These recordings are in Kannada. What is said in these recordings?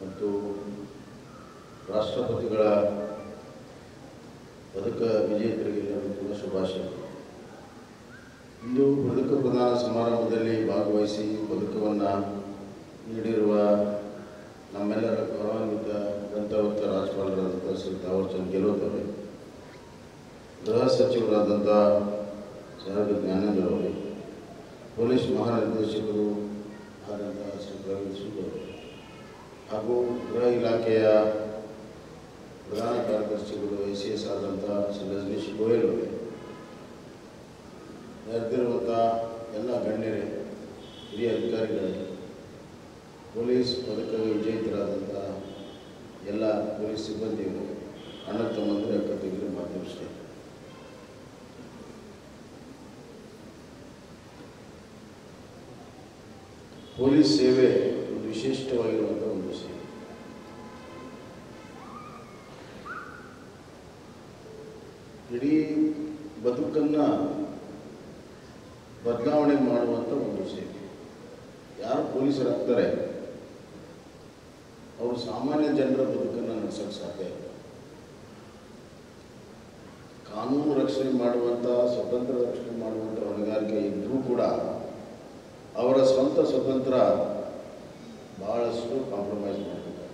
ಮತ್ತು ರಾಷ್ಟ್ರಪತಿಗಳ ಪದಕ ವಿಜೇತರಿಗೆ ಎಲ್ಲರಿಗೂ ಕೂಡ ಶುಭಾಶಯಗಳು ಇಂದು ಪದಕ ಪ್ರದಾನ ಸಮಾರಂಭದಲ್ಲಿ ಭಾಗವಹಿಸಿ ಪದಕವನ್ನು ನೀಡಿರುವ ನಮ್ಮೆಲ್ಲರ ಗೌರವಾನ್ವಿತ ಗ್ರಂಥವತ್ತ ರಾಜ್ಯಪಾಲರಾದಂಥ ಶ್ರೀ ತಾವರ್ಚಂದ್ ಗೆಲೋತ್ ಅವರೇ ಗೃಹ ಸಚಿವರಾದಂಥ ಸಾಹೇಬ್ ಜ್ಞಾನೇಂದ್ರ ಅವರೇ ಪೊಲೀಸ್ ಮಹಾನಿರ್ದೇಶಕರು ಆದಂಥ ಶ್ರೀ ಪ್ರವೀಣ್ ಸೂದ್ ಅವರು ಹಾಗೂ ಗೃಹ ಇಲಾಖೆಯ ಪ್ರಧಾನ ಕಾರ್ಯದರ್ಶಿಗಳು ಐ ಸಿ ಎಸ್ ಆದಂಥ ಶ್ರೀ ರಜನೀಶ್ ಗೋಯಲ್ ಅವರೇ ನೆರೆದಿರುವಂಥ ಎಲ್ಲ ಗಣ್ಯರೇ ಹಿರಿಯ ಅಧಿಕಾರಿಗಳೇ ಪೊಲೀಸ್ ಪದಕ ವಿಜೇತರಾದಂಥ ಎಲ್ಲ ಪೊಲೀಸ್ ಸಿಬ್ಬಂದಿಗಳು ಅಣ್ಣ ತಮ್ಮಂದಿರ ಅಕ್ಕ ತಂಗಿರು ಮಾಧ್ಯಮ ಸ್ನೇಹಿತರು ಪೊಲೀಸ್ ಸೇವೆ ಒಂದು ವಿಶಿಷ್ಟವಾಗಿರುವಂಥ ಒಂದು ಸೇವೆ ಇಡೀ ಬದುಕನ್ನು ಬದಲಾವಣೆ ಮಾಡುವಂಥ ಒಂದು ಸೇವೆ ಯಾರು ಪೊಲೀಸರಾಗ್ತಾರೆ ಅವರು ಸಾಮಾನ್ಯ ಜನರ ಬದುಕನ್ನು ನಡೆಸೋಕ್ಕೆ ಸಾಧ್ಯ ಇಲ್ಲ ಕಾನೂನು ರಕ್ಷಣೆ ಮಾಡುವಂಥ ಸ್ವತಂತ್ರ ರಕ್ಷಣೆ ಮಾಡುವಂಥ ಹೊಣೆಗಾರಿಕೆ ಇದ್ದರೂ ಕೂಡ ಅವರ ಸ್ವಂತ ಸ್ವತಂತ್ರ ಬಹಳಷ್ಟು ಕಾಂಪ್ರಮೈಸ್ ಮಾಡಬೇಕಾಗುತ್ತೆ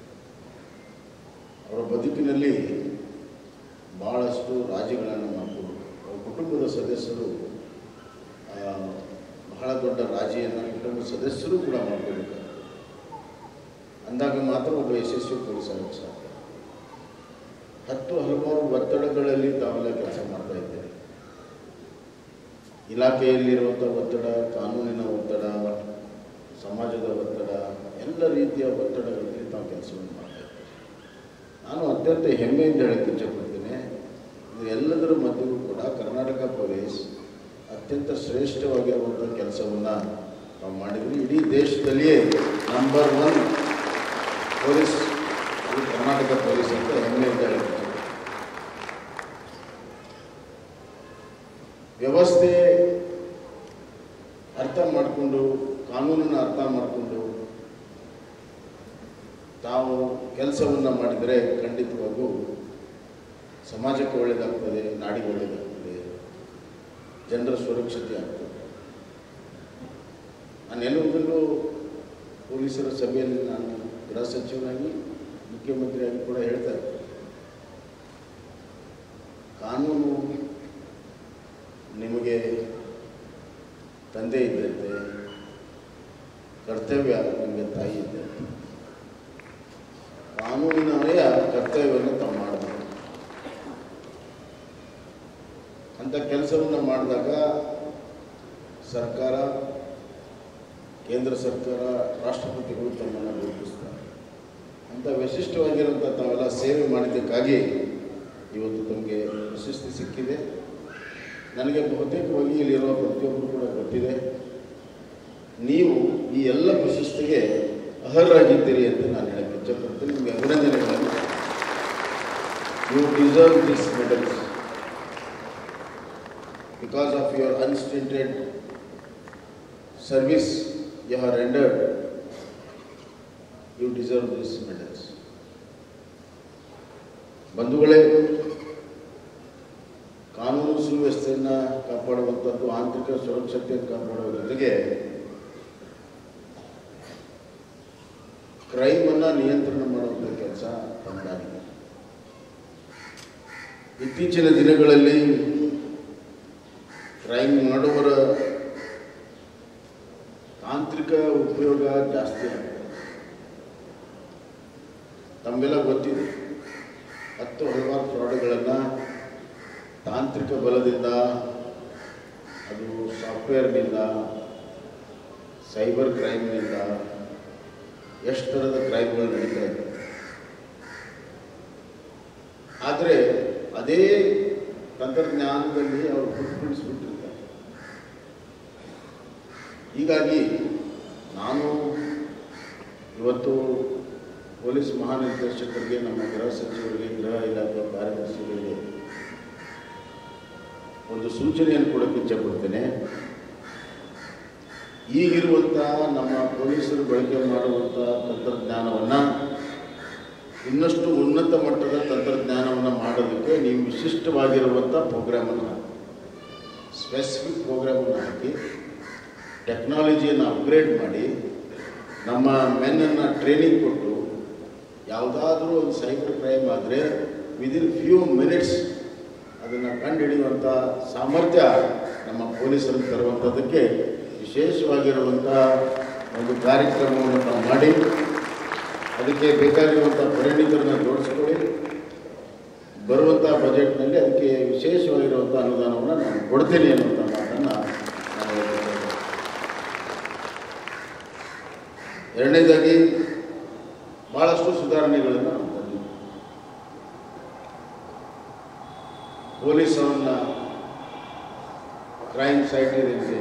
ಅವರ ಬದುಕಿನಲ್ಲಿ ಬಹಳಷ್ಟು ರಾಜ್ಯಗಳನ್ನು ಮಾಡಿಕೊಂಡು ಅವರ ಕುಟುಂಬದ ಸದಸ್ಯರು ಆ, ಬಹಳ ದೊಡ್ಡ ರಾಜಿಯನ್ನು ಕುಟುಂಬದ ಸದಸ್ಯರು ಕೂಡ ಮಾಡ್ಕೋಬೇಕಾಗುತ್ತೆ ಅಂದಾಗ ಮಾತ್ರ ಒಬ್ಬ ಯಶಸ್ವಿ ಪೊಲೀಸ್ ಆಗಕ್ಕೆ ಸಾಧ್ಯ ಹತ್ತು ಹಲವಾರು ಒತ್ತಡಗಳಲ್ಲಿ ತಾವೆಲ್ಲ ಕೆಲಸ ಮಾಡ್ತಾ ಇದ್ದೇವೆ ಇಲಾಖೆಯಲ್ಲಿರುವಂಥ ಒತ್ತಡ ಕಾನೂನಿನ ಒತ್ತಡ ಸಮಾಜದ ಒತ್ತಡ ಎಲ್ಲ ರೀತಿಯ ಒತ್ತಡಗಳಲ್ಲಿ ತಾವು ಕೆಲಸವನ್ನು ಮಾಡ್ತಾ ಇದ್ದೇವೆ ನಾನು ಅತ್ಯಂತ ಹೆಮ್ಮೆಯಿಂದ ಹೇಳಕ್ಕೆ ಇಚ್ಛಪಡ್ತೀನಿ ಇದು ಎಲ್ಲದರ ಮಧ್ಯೆಯೂ ಕೂಡ ಕರ್ನಾಟಕ ಪೊಲೀಸ್ ಅತ್ಯಂತ ಶ್ರೇಷ್ಠವಾಗಿರುವಂಥ ಕೆಲಸವನ್ನು ನಾವು ಮಾಡಿದ್ವಿ ಇಡೀ ದೇಶದಲ್ಲಿಯೇ ನಂಬರ್ ಒನ್ ಪೊಲೀಸ್ ಇದು ಕರ್ನಾಟಕ ಪೊಲೀಸ್ ಅಂತ ಹೆಮ್ಮೆಯಿಂದ ಹೇಳಕ್ಕೆ ಇಚ್ಛಪಡ್ತೀನಿ. ವ್ಯವಸ್ಥೆ ಅರ್ಥ ಮಾಡಿಕೊಂಡು ಕಾನೂನನ್ನು ಅರ್ಥ ಮಾಡಿಕೊಂಡು ತಾವು ಕೆಲಸವನ್ನು ಮಾಡಿದರೆ ಖಂಡಿತವಾಗೂ ಸಮಾಜಕ್ಕೆ ಒಳ್ಳೆಯದಾಗ್ತದೆ ನಾಡಿಗೆ ಒಳ್ಳೆಯದಾಗ್ತದೆ ಜನರ ಸುರಕ್ಷತೆ ಆಗ್ತದೆ ನಾನೆಲ್ಲದರಲ್ಲೂ ಪೊಲೀಸರ ಸಭೆಯಲ್ಲಿ ನಾನು ಗೃಹ ಸಚಿವನಾಗಿ ಮುಖ್ಯಮಂತ್ರಿಯಾಗಿ ಕೂಡ ಹೇಳ್ತಾ ಇದ್ದೆ ಕಾನೂನು ನಿಮಗೆ ತಂದೆ ಇದ್ದಂತೆ ಕರ್ತವ್ಯ ನಿಮಗೆ ತಾಯಿ ಇದ್ದಂತೆ ಕಾನೂನಿನವರೆಯ ಕರ್ತವ್ಯವನ್ನು ತಾವು ಮಾಡಬೇಕು ಅಂಥ ಕೆಲಸವನ್ನು ಮಾಡಿದಾಗ ಸರ್ಕಾರ ಕೇಂದ್ರ ಸರ್ಕಾರ ರಾಷ್ಟ್ರಪತಿಗಳು ತಮ್ಮನ್ನು ಗುರುತಿಸ್ತಾರೆ ಅಂಥ ವಿಶಿಷ್ಟವಾಗಿರುವಂಥ ತಾವೆಲ್ಲ ಸೇವೆ ಮಾಡಿದ್ದಕ್ಕಾಗಿ ಇವತ್ತು ತಮಗೆ ಪ್ರಶಸ್ತಿ ಸಿಕ್ಕಿದೆ ನನಗೆ ಬಹುತೇಕವಾಗಿ ಇಲ್ಲಿರುವ ಪ್ರತಿಯೊಬ್ಬರು ಕೂಡ ಗೊತ್ತಿದೆ ನೀವು ಈ ಎಲ್ಲ ಪ್ರಶಸ್ತಿಗೆ ಅರ್ಹರಾಗಿದ್ದೀರಿ ಅಂತ ನಾನು ಹೇಳಕ್ಕೆ ಇಚ್ಛಪಡ್ತೀನಿ ನಿಮಗೆ ಅಭಿನಂದನೆಗಳನ್ನು you deserve this medals because of your unstinted service you have rendered you deserve this medals ಬಂಧುಗಳೇ ಕಾನೂನು ಸುವ್ಯವಸ್ಥೆಯನ್ನು ಕಾಪಾಡುವಂಥದ್ದು ಆಂತರಿಕ ಸುರಕ್ಷತೆಯನ್ನು ಕಾಪಾಡುವ ಜೊತೆಗೆ ಕ್ರೈಮನ್ನು ನಿಯಂತ್ರಣ ಮಾಡುವಂಥ ಕೆಲಸ ತಮ್ಮದಾಗಿದೆ ಇತ್ತೀಚಿನ ದಿನಗಳಲ್ಲಿ ಕ್ರೈಮ್ ಮಾಡುವವರ ತಾಂತ್ರಿಕ ಉಪಯೋಗ ಜಾಸ್ತಿ ಆಗ್ತದೆ ತಮಗೆಲ್ಲ ಗೊತ್ತಿದೆ ಹತ್ತು ಹಲವಾರು ಫ್ರಾಡ್ಗಳನ್ನು ತಾಂತ್ರಿಕ ಬಲದಿಂದ ಅದು ಸಾಫ್ಟ್ವೇರ್ನಿಂದ ಸೈಬರ್ ಕ್ರೈಮ್ನಿಂದ ಎಷ್ಟು ಥರದ ಕ್ರೈಮ್ಗಳು ನಡೀತಾ ಇದೆ ಆದರೆ ಅದೇ ತಂತ್ರಜ್ಞಾನದಲ್ಲಿ ಅವರು ಗುರುತಿಸಿಬಿಟ್ಟಿರ್ತಾರೆ ಹೀಗಾಗಿ ನಾನು ಇವತ್ತು ಪೊಲೀಸ್ ಮಹಾನಿರ್ದೇಶಕರಿಗೆ ನಮ್ಮ ಗೃಹ ಸಚಿವರಿಗೆ ಗೃಹ ಇಲಾಖೆ ಕಾರ್ಯದರ್ಶಿಗಳಿಗೆ ಒಂದು ಸೂಚನೆಯನ್ನು ಕೊಡೋಕ್ಕೆ ಇಚ್ಛಪಡ್ತೇನೆ ಈಗಿರುವಂಥ ನಮ್ಮ ಪೊಲೀಸರು ಬಳಕೆ ಮಾಡುವಂಥ ತಂತ್ರಜ್ಞಾನವನ್ನು ಇನ್ನಷ್ಟು ಉನ್ನತ ಮಟ್ಟದ ತಂತ್ರಜ್ಞಾನವನ್ನು ಮಾಡೋದಕ್ಕೆ ನೀವು ವಿಶಿಷ್ಟವಾಗಿರುವಂಥ ಪ್ರೋಗ್ರಾಮನ್ನು ಹಾಕಿ ಸ್ಪೆಸಿಫಿಕ್ ಪ್ರೋಗ್ರಾಮನ್ನು ಹಾಕಿ ಟೆಕ್ನಾಲಜಿಯನ್ನು ಅಪ್ಗ್ರೇಡ್ ಮಾಡಿ ನಮ್ಮ ಮೆನ್ನನ್ನು ಟ್ರೈನಿಂಗ್ ಕೊಟ್ಟು ಯಾವುದಾದ್ರೂ ಒಂದು ಸೈಬರ್ ಕ್ರೈಮ್ ಆದರೆ ವಿದಿನ್ ಫ್ಯೂ ಮಿನಿಟ್ಸ್ ಅದನ್ನು ಕಂಡುಹಿಡಿಯುವಂಥ ಸಾಮರ್ಥ್ಯ ನಮ್ಮ ಪೊಲೀಸರಿಗೆ ತರುವಂಥದ್ದಕ್ಕೆ ವಿಶೇಷವಾಗಿರುವಂಥ ಒಂದು ಕಾರ್ಯಕ್ರಮವನ್ನು ನಾವು ಮಾಡಿ ಅದಕ್ಕೆ ಬೇಕಾಗಿರುವಂಥ ಪರಿಣಿತರನ್ನ ಜೋಡಿಸ್ಕೊಳ್ಳಿ ಬರುವಂಥ ಬಜೆಟ್ನಲ್ಲಿ ಅದಕ್ಕೆ ವಿಶೇಷವಾಗಿರುವಂಥ ಅನುದಾನವನ್ನು ನಾನು ಕೊಡ್ತೀನಿ ಅನ್ನುವಂಥ ಮಾತನ್ನು ನಾನು ಹೇಳ್ತೀನಿ. ಎರಡನೇದಾಗಿ ಭಾಳಷ್ಟು ಸುಧಾರಣೆಗಳನ್ನು ನಾವು ತಂದಿದ್ದೀವಿ ಪೊಲೀಸ್ ಅವನ್ನ ಕ್ರೈಮ್ ಸೈಟ್ ಏನಿದೆ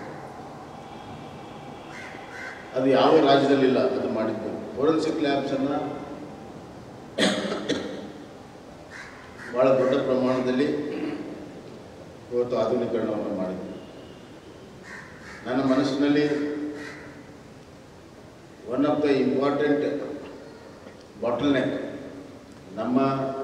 ಅದು ಯಾವ ರಾಜ್ಯದಲ್ಲಿಲ್ಲ ಅದು ಮಾಡಿದ್ದು ಫೋರೆನ್ಸಿಕ್ ಲ್ಯಾಬ್ಸನ್ನು ಭಾಳ ದೊಡ್ಡ ಪ್ರಮಾಣದಲ್ಲಿ ಇವತ್ತು ಆಧುನೀಕರಣವನ್ನು ಮಾಡಿದ್ವಿ ನನ್ನ ಮನಸ್ಸಿನಲ್ಲಿ one of the important bottle neck ನಮ್ಮ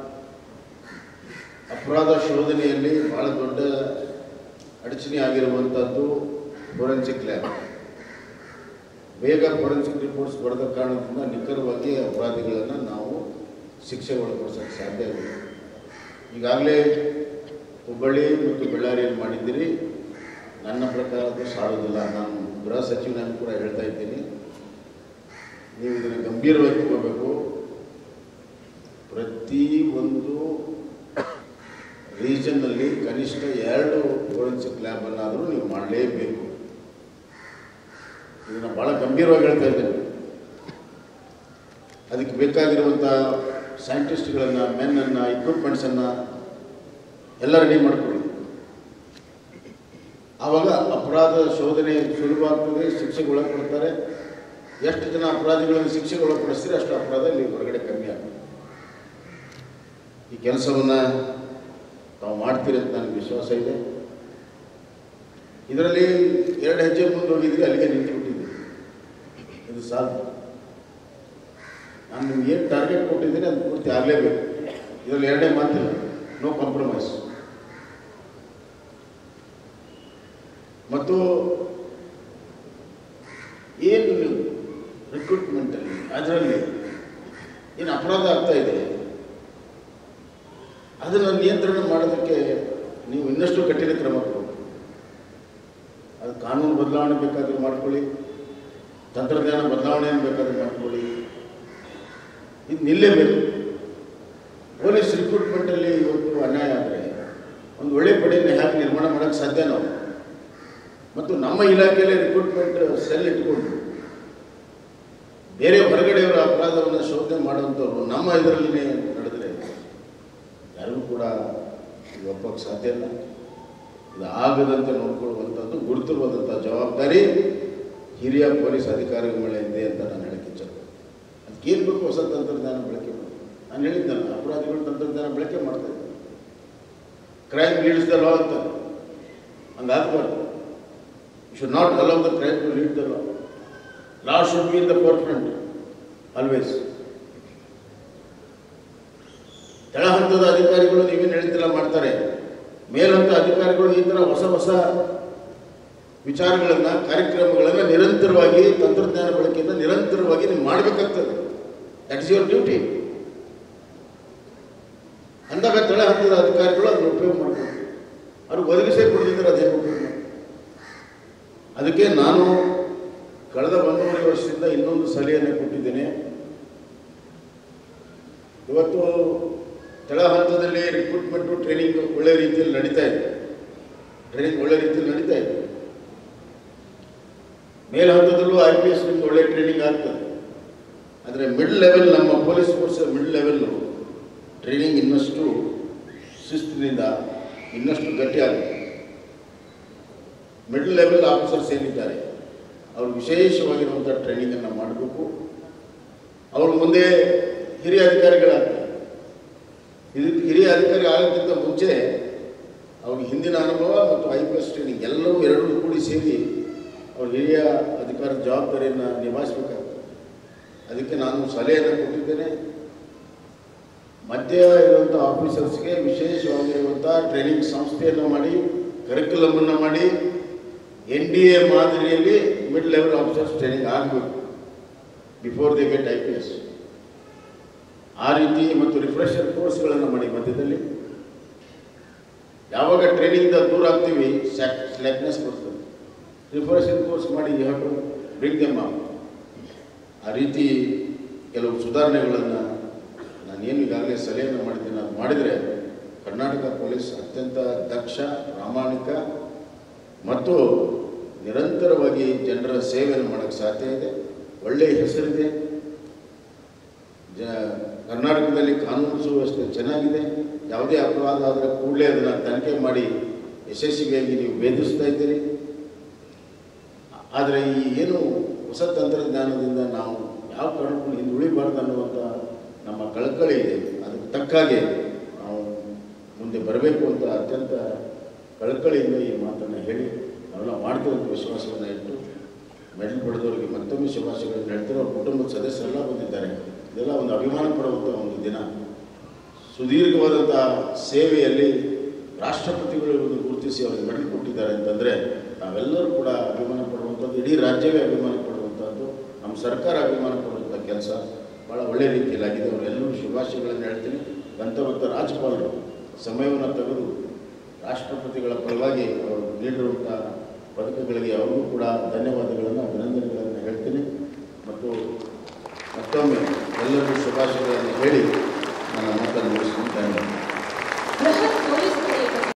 ಅಪರಾಧ ಶೋಧನೆಯಲ್ಲಿ ಭಾಳ ದೊಡ್ಡ ಅಡಚಣೆ ಆಗಿರುವಂಥದ್ದು ಫೋರೆನ್ಸಿಕ್ ಲ್ಯಾಬ್ ಬೇಗ ಫೋರೆನ್ಸಿಕ್ ರಿಪೋರ್ಟ್ಸ್ ಬರೆದ ಕಾರಣದಿಂದ ನಿಖರವಾಗಿ ಅಪರಾಧಿಗಳನ್ನು ನಾವು ಶಿಕ್ಷೆಗೆ ಒಳಪಡಿಸೋಕ್ಕೆ ಸಾಧ್ಯ ಆಗಿದೆ ಈಗಾಗಲೇ ಹುಬ್ಬಳ್ಳಿ ಮತ್ತು ಬಳ್ಳಾರಿಯಲ್ಲಿ ಮಾಡಿದ್ದೀರಿ ನನ್ನ ಪ್ರಕಾರ ಅದು ಸಾಲೋದಿಲ್ಲ ನಾನು ಗೃಹ ಸಚಿವನಾಗಿ ಕೂಡ ಹೇಳ್ತಾ ಇದ್ದೀನಿ ನೀವು ಇದನ್ನು ಗಂಭೀರವಾಗಿ ತಗೋಬೇಕು ಪ್ರತಿ ಒಂದು ರೀಜನ್ನಲ್ಲಿ ಕನಿಷ್ಠ ಎರಡು ಫೋರೆನ್ಸಿಕ್ ಲ್ಯಾಬನ್ನಾದರೂ ನೀವು ಮಾಡಲೇಬೇಕು ಇದನ್ನು ಭಾಳ ಗಂಭೀರವಾಗಿ ಹೇಳ್ತಾ ಇದ್ದೇನೆ ಅದಕ್ಕೆ ಬೇಕಾಗಿರುವಂಥ ಸೈಂಟಿಸ್ಟ್ಗಳನ್ನು ಮೆನ್ನನ್ನು ಇಕ್ವಿಪ್ಮೆಂಟ್ಸನ್ನು ಎಲ್ಲ ರೆಡಿ ಮಾಡ್ಕೊಳ್ಳಿ ಆವಾಗ ಅಪರಾಧ ಶೋಧನೆ ಸುಲಭ ಆಗ್ತದೆ ಶಿಕ್ಷೆಗೆ ಒಳಪಡ್ತಾರೆ ಎಷ್ಟು ಜನ ಅಪರಾಧಿಗಳನ್ನು ಶಿಕ್ಷೆಗೆ ಒಳಪಡಿಸ್ತೀರಿ ಅಷ್ಟು ಅಪರಾಧ ಇಲ್ಲಿ ಹೊರಗಡೆ ಕಮ್ಮಿ ಆಗ್ತದೆ ಈ ಕೆಲಸವನ್ನು ತಾವು ಮಾಡ್ತೀರಿ ಅಂತ ನನಗೆ ವಿಶ್ವಾಸ ಇದೆ ಇದರಲ್ಲಿ ಎರಡು ಹೆಜ್ಜೆ ಮುಂದೆ ಹೋಗಿದ್ರೆ ಅಲ್ಲಿಗೆ ನಿಂತು ಬಿಟ್ಟಿದ್ದೆ ಇದು ಸಾಲ ನಾನು ನಿಮ್ಗೆ ಏನು ಟಾರ್ಗೆಟ್ ಕೊಟ್ಟಿದ್ದೀನಿ ಅದು ಪೂರ್ತಿ ಆಗಲೇಬೇಕು ಇದರಲ್ಲಿ ಎರಡೇ ಮಾತಿಲ್ಲ ನೋ ಕಾಂಪ್ರಮೈಸ್ ಮತ್ತು ಏನು ರಿಕ್ರೂಟ್ಮೆಂಟಲ್ಲಿ ಅದರಲ್ಲಿ ಏನು ಅಪರಾಧ ಆಗ್ತಾ ಇದೆ ಅದನ್ನು ನಿಯಂತ್ರಣ ಮಾಡೋದಕ್ಕೆ ನೀವು ಇನ್ನಷ್ಟು ಕಠಿಣ ಕ್ರಮ ತಗೋಬೇಕು ಅದು ಕಾನೂನು ಬದಲಾವಣೆ ಬೇಕಾದರೂ ಮಾಡ್ಕೊಳ್ಳಿ ತಂತ್ರಜ್ಞಾನ ಬದಲಾವಣೆಯನ್ನು ಬೇಕಾದರೂ ಮಾಡ್ಕೊಳ್ಳಿ ಇದು ನಿಲ್ಲೇಬೇಕು ಪೊಲೀಸ್ ರಿಕ್ರೂಟ್ಮೆಂಟಲ್ಲಿ ಇವತ್ತು ಅನ್ಯಾಯ ಆದರೆ ಒಂದು ಒಳ್ಳೆ ಪಡೆಯನ್ನು ಹೇಗೆ ನಿರ್ಮಾಣ ಮಾಡೋಕ್ಕೆ ಸಾಧ್ಯ ನಾವು ಮತ್ತು ನಮ್ಮ ಇಲಾಖೆಯಲ್ಲಿ ರಿಕ್ರೂಟ್ಮೆಂಟ್ ಸೆಲ್ ಇಟ್ಕೊಂಡು ಬೇರೆ ಹೊರಗಡೆಯವರ ಅಪರಾಧವನ್ನು ಶೋಧನೆ ಮಾಡುವಂಥವ್ರು ನಮ್ಮ ಇದರಲ್ಲಿ ನಡೆದರೆ ಯಾರಿಗೂ ಕೂಡ ಇದು ಒಪ್ಪಕ್ಕೆ ಸಾಧ್ಯ ಇಲ್ಲ ಇದು ಆಗದಂತೆ ನೋಡ್ಕೊಳ್ಳುವಂಥದ್ದು ಗುರುತಿರುವಂಥ ಜವಾಬ್ದಾರಿ ಹಿರಿಯ ಪೊಲೀಸ್ ಅಧಿಕಾರಿಗಳ ಮೇಲೆ ಇದೆ ಅಂತ ನಾನು ಹೇಳಕ್ಕೆ ಇಚ್ಛೆ ಅದಕ್ಕೇನು ಬೇಕು ಹೊಸ ತಂತ್ರಜ್ಞಾನ ಬಳಕೆ ಮಾಡಿ ನಾನು ಹೇಳಿದ್ನಲ್ಲ ಅಪರಾಧಿಗಳು ತಂತ್ರಜ್ಞಾನ ಬಳಕೆ ಮಾಡ್ತಾ ಇದ್ದಾರೆ ಕ್ರೈಮ್ ಲೀಡ್ಸ್ ದ ಲಾ ಅಂತ ಹಂಗಾಗಬಾರ್ದು you should not allow the crime to lead the law law should be in the forefront always ಕೆಳಹಂತದ ಅಧಿಕಾರಿಗಳು ನೀವೇನು ಹೇಳ್ತಿಲ್ಲ ಮಾಡ್ತಾರೆ ಮೇಲಂತ ಅಧಿಕಾರಿಗಳು ಈ ಥರ ಹೊಸ ಹೊಸ ವಿಚಾರಗಳನ್ನು ಕಾರ್ಯಕ್ರಮಗಳನ್ನು ನಿರಂತರವಾಗಿ ತಂತ್ರಜ್ಞಾನ ಬಳಕೆಯಿಂದ ನಿರಂತರವಾಗಿ ನೀವು ಮಾಡಬೇಕಾಗ್ತದೆ ದಟ್ ಇಸ್ ಯುವರ್ ಡ್ಯೂಟಿ ಅಂದಾಗ ತಳ ಹಂತದ ಅಧಿಕಾರಿಗಳು ಅದನ್ನು ಉಪಯೋಗ ಮಾಡ್ತಾರೆ ಅವ್ರಿಗೆ ಒದಗಿಸೇ ಕೊಡದಿದ್ದರೆ ಅದೇನು ಉಪಯೋಗ ಮಾಡ್ತಾರೆ ಅದಕ್ಕೆ ನಾನು ಕಳೆದ ಒಂದೂವರೆ ವರ್ಷದಿಂದ ಇನ್ನೊಂದು ಸಲಹೆಯನ್ನು ಕೊಟ್ಟಿದ್ದೇನೆ ಇವತ್ತು ತಳ ಹಂತದಲ್ಲಿ ರಿಕ್ರೂಟ್ಮೆಂಟು ಟ್ರೈನಿಂಗ್ ಒಳ್ಳೆ ರೀತಿಯಲ್ಲಿ ನಡೀತಾ ಇದೆ ಟ್ರೈನಿಂಗ್ ಒಳ್ಳೆ ರೀತಿಯಲ್ಲಿ ನಡೀತಾ ಇದೆ ಮೇಲ್ ಹಂತದಲ್ಲೂ ಐ ಪಿ ಎಸ್ ನಿಮ್ಗೆ ಒಳ್ಳೆ ಟ್ರೈನಿಂಗ್ ಆಗ್ತದೆ ಆದರೆ ಮಿಡ್ ಲೆವೆಲ್ ನಮ್ಮ police force mid level training ಇನ್ನಷ್ಟು ಶಿಸ್ತಿನಿಂದ ಇನ್ನಷ್ಟು ಗಟ್ಟಿಯಾಗುತ್ತೆ ಮಿಡ್ ಲೆವೆಲ್ ಆಫೀಸರ್ಸ್ ಏನಿದ್ದಾರೆ ಅವರು ವಿಶೇಷವಾಗಿರುವಂಥ ಟ್ರೈನಿಂಗನ್ನು ಮಾಡಬೇಕು ಅವರು ಮುಂದೆ ಹಿರಿಯ ಅಧಿಕಾರಿಗಳಾಗ್ತಾರೆ ಇದು ಹಿರಿಯ ಅಧಿಕಾರಿ ಆಗೋಕ್ಕಿಂತ ಮುಂಚೆ ಅವ್ರಿಗೆ ಹಿಂದಿನ ಅನುಭವ ಮತ್ತು ಐ ಪಿ ಎಸ್ ಟ್ರೈನಿಂಗ್ ಎಲ್ಲವೂ ಎರಡೂ ಕೂಡಿ ಸೇರಿ ಅವ್ರು ಹಿರಿಯ ಅಧಿಕಾರದ ಜವಾಬ್ದಾರಿಯನ್ನು ನಿಭಾಯಿಸಬೇಕಾಗ್ತದೆ ಅದಕ್ಕೆ ನಾನು ಸಲಹೆಯನ್ನು ಕೊಟ್ಟಿದ್ದೇನೆ ಮಧ್ಯ ಇರುವಂಥ ಆಫೀಸರ್ಸ್ಗೆ ವಿಶೇಷವಾಗಿರುವಂಥ ಟ್ರೈನಿಂಗ್ ಸಂಸ್ಥೆಯನ್ನು ಮಾಡಿ ಕರಿಕ್ಯುಲಮನ್ನು ಮಾಡಿ ಎನ್ ಡಿ ಎ ಮಾದರಿಯಲ್ಲಿ ಮಿಡ್ ಲೆವೆಲ್ ಆಫೀಸರ್ಸ್ ಟ್ರೈನಿಂಗ್ ಆಗಬೇಕು before they get I P S ಆ ರೀತಿ ಮತ್ತು ರಿಫ್ರೆಷರ್ ಕೋರ್ಸ್ಗಳನ್ನು ಮಾಡಿ ಮಧ್ಯದಲ್ಲಿ ಯಾವಾಗ ಟ್ರೈನಿಂಗ್ದ ದೂರ ಆಗ್ತೀವಿ ಸ್ಲ್ಯಾಕ್ನೆಸ್ ಬರ್ತದೆ ರಿಫ್ರೆಷರ್ ಕೋರ್ಸ್ ಮಾಡಿ you have to bring them up ಆ ರೀತಿ ಕೆಲವು ಸುಧಾರಣೆಗಳನ್ನು ನಾನೇನು ಈಗಾಗಲೇ ಸಲಹೆಯನ್ನು ಮಾಡಿದ್ದೇನೆ ಅದು ಮಾಡಿದರೆ ಕರ್ನಾಟಕ ಪೊಲೀಸ್ ಅತ್ಯಂತ ದಕ್ಷ ಪ್ರಾಮಾಣಿಕ ಮತ್ತು ನಿರಂತರವಾಗಿ ಜನರ ಸೇವೆಯನ್ನು ಮಾಡೋಕ್ಕೆ ಸಾಧ್ಯ ಇದೆ ಒಳ್ಳೆಯ ಹೆಸರಿದೆ ಜ ಕರ್ನಾಟಕದಲ್ಲಿ ಕಾನೂನು ಸುವ್ಯವಸ್ಥೆ ಚೆನ್ನಾಗಿದೆ ಯಾವುದೇ ಅಪರಾಧ ಆದರೆ ಕೂಡಲೇ ಅದನ್ನು ತನಿಖೆ ಮಾಡಿ ಯಶಸ್ವಿಯಾಗಿ ನೀವು ಭೇದಿಸ್ತಾ ಇದ್ದೀರಿ ಆದರೆ ಈ ಏನು ಹೊಸ ತಂತ್ರಜ್ಞಾನದಿಂದ ನಾವು ಯಾವ ಕಾರಣಕ್ಕೂ ಹಿಂದೆ ಉಳಿಬಾರ್ದು ಅನ್ನುವಂಥ ನಮ್ಮ ಕಳಕಳಿ ಇದೆ ಅದಕ್ಕೆ ತಕ್ಕ ಹಾಗೆ ನಾವು ಮುಂದೆ ಬರಬೇಕು ಅಂತ ಅತ್ಯಂತ ಕಳಕಳಿಯಿಂದ ಈ ಮಾತನ್ನು ಹೇಳಿ ನಾವೆಲ್ಲ ಮಾಡ್ತೀವಿ ಅಂತ ವಿಶ್ವಾಸವನ್ನು ಇಟ್ಟು ಮೆಡಲ್ ಪಡೆದವರಿಗೆ ಮತ್ತೊಮ್ಮೆ ಶುಭಾಶಯಗಳನ್ನು ಹೇಳ್ತಾರೆ ಅವ್ರ ಕುಟುಂಬದ ಸದಸ್ಯರೆಲ್ಲ ಬಂದಿದ್ದಾರೆ ಇದೆಲ್ಲ ಒಂದು ಅಭಿಮಾನ ಪಡುವಂಥ ಒಂದು ದಿನ ಸುದೀರ್ಘವಾದಂಥ ಸೇವೆಯಲ್ಲಿ ರಾಷ್ಟ್ರಪತಿಗಳು ಒಂದು ಗುರುತಿಸಿ ಅವರಿಗೆ ಮೆಡಲ್ ಕೊಟ್ಟಿದ್ದಾರೆ ಅಂತಂದರೆ ನಾವೆಲ್ಲರೂ ಕೂಡ ಅಭಿಮಾನ ಪಡುವಂಥದ್ದು ಇಡೀ ರಾಜ್ಯವೇ ಅಭಿಮಾನ ಪಡುವಂಥದ್ದು ನಮ್ಮ ಸರ್ಕಾರ ಅಭಿಮಾನ ಪಡುವಂಥ ಕೆಲಸ ಭಾಳ ಒಳ್ಳೆ ರೀತಿಯಲ್ಲಿ ಆಗಿದೆ ಅವರೆಲ್ಲರೂ ಶುಭಾಶಯಗಳನ್ನು ಹೇಳ್ತೀನಿ ಗಂತವಂತ ರಾಜ್ಯಪಾಲರು ಸಮಯವನ್ನು ತೆಗೆದು ರಾಷ್ಟ್ರಪತಿಗಳ ಪರವಾಗಿ ಅವರು ನೀಡಿರುವಂಥ ಪದಕಗಳಿಗೆ ಅವ್ರಿಗೂ ಕೂಡ ಧನ್ಯವಾದಗಳನ್ನು ಅಭಿನಂದನೆಗಳನ್ನು ಹೇಳ್ತೀನಿ ಮತ್ತು ಮತ್ತೊಮ್ಮೆ ಎಲ್ಲರಿಗೂ ಶುಭಾಶಯಗಳನ್ನು ಹೇಳಿ ನನ್ನ ಮಾತನ್ನು ಮುಗಿಸ್ತೀನಿ ಧನ್ಯವಾದ ಬೃಹತ್ ಪೊಲೀಸ್ ಪಡೆಯ